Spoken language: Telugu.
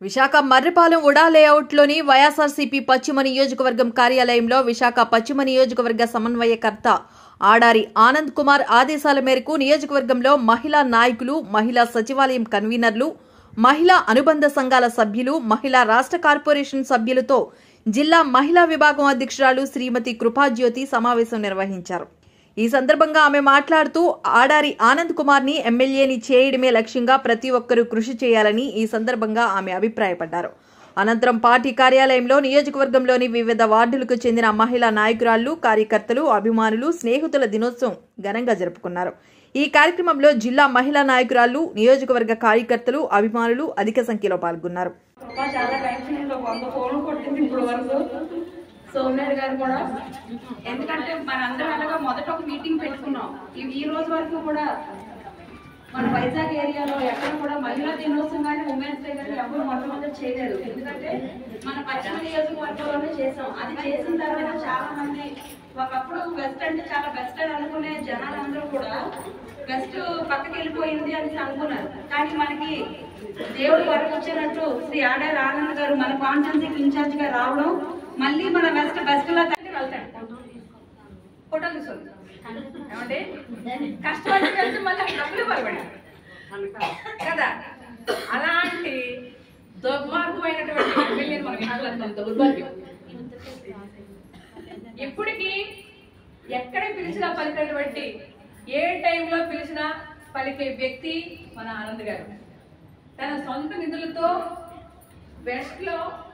విశాఖ మర్రిపాలెం ఉడా లేఅవుట్లోని వైఎస్ఆర్సీపీ పశ్చిమ నియోజకవర్గం కార్యాలయంలో విశాఖ పశ్చిమ నియోజకవర్గ సమన్వయకర్త ఆడారి ఆనంద్ కుమార్ ఆదేశాల మేరకు నియోజకవర్గంలో మహిళా నాయకులు మహిళా సచివాలయం కన్వీనర్లు మహిళా అనుబంధ సంఘాల సభ్యులు మహిళా రాష్ట్ర కార్పొరేషన్ సభ్యులతో జిల్లా మహిళా విభాగం అధ్యక్షురాలు శ్రీమతి కృపాజ్యోతి సమావేశం నిర్వహించారు ఈ సందర్భంగా ఆమె మాట్లాడుతూ ఆడారి ఆనంద్ కుమార్ ని ఎమ్మెల్యేని చేయడమే లక్ష్యంగా ప్రతి ఒక్కరూ కృషి చేయాలని ఈ సందర్భంగా ఆమె అభిప్రాయపడ్డారు అనంతరం పార్టీ కార్యాలయంలో నియోజకవర్గంలోని వివిధ వార్డులకు చెందిన మహిళా నాయకురాళ్లు కార్యకర్తలు అభిమానులు స్నేహితుల దినోత్సవం ఘనంగా జరుపుకున్నారు ఈ కార్యక్రమంలో జిల్లా మహిళా నాయకురాళ్లు నియోజకవర్గ కార్యకర్తలు అభిమానులు అధిక సంఖ్యలో పాల్గొన్నారు అమ్మా చాలా టెన్షన్ ఉంది ఒక వంద ఫోన్లు కొట్టింది ఇప్పుడు వరకు సోమనాథ్ గారు కూడా ఎందుకంటే మనందరం అలాగా మొదట ఒక మీటింగ్ పెట్టుకున్నాం ఈ ఈ రోజు వరకు కూడా మన వైజాగ్ ఏరియాలో ఎక్కడ కూడా మహిళా దినోత్సవం కానీ ఉమెన్స్ డే కానీ ఎవరు మొట్టమొదటి చేయలేదు ఎందుకంటే మన పశ్చిమ నియోజకవర్గంలోనే చేసాం అది చేసిన తర్వాత చాలా మంది ఒకప్పుడు వెస్ట్ అంటే చాలా బెస్ట్ అని అనుకునే జనాలందరూ కూడా వెస్ట్ పక్కకి వెళ్ళిపోయింది అని అనుకున్నారు కానీ మనకి దేవుడు వరకు వచ్చినట్టు శ్రీ ఆడారి ఆనంద్ గారు మన కాన్స్టెన్సీకి ఇన్ఛార్జ్ గా రావడం మళ్ళీ మన వెస్ట్ బెస్ట్ లా తల్లి వెళ్తాడు ఫోటో తీసుకుంది ఏమంటే కష్టపడి వెళ్తే మళ్ళీ డబ్బులు ఇవ్వాలి కదా అలాంటి దుర్మార్గమైనటువంటి ఎమ్మెల్యేని మనకి ఇవ్వాలంత దౌర్భాగ్యం ఇప్పటికీ ఎక్కడ పిలిచినా పలికినటువంటి ఏ టైంలో పిలిచినా పలికే వ్యక్తి మన ఆనంద్ గారు తన సొంత నిధులతో వెస్ట్ లో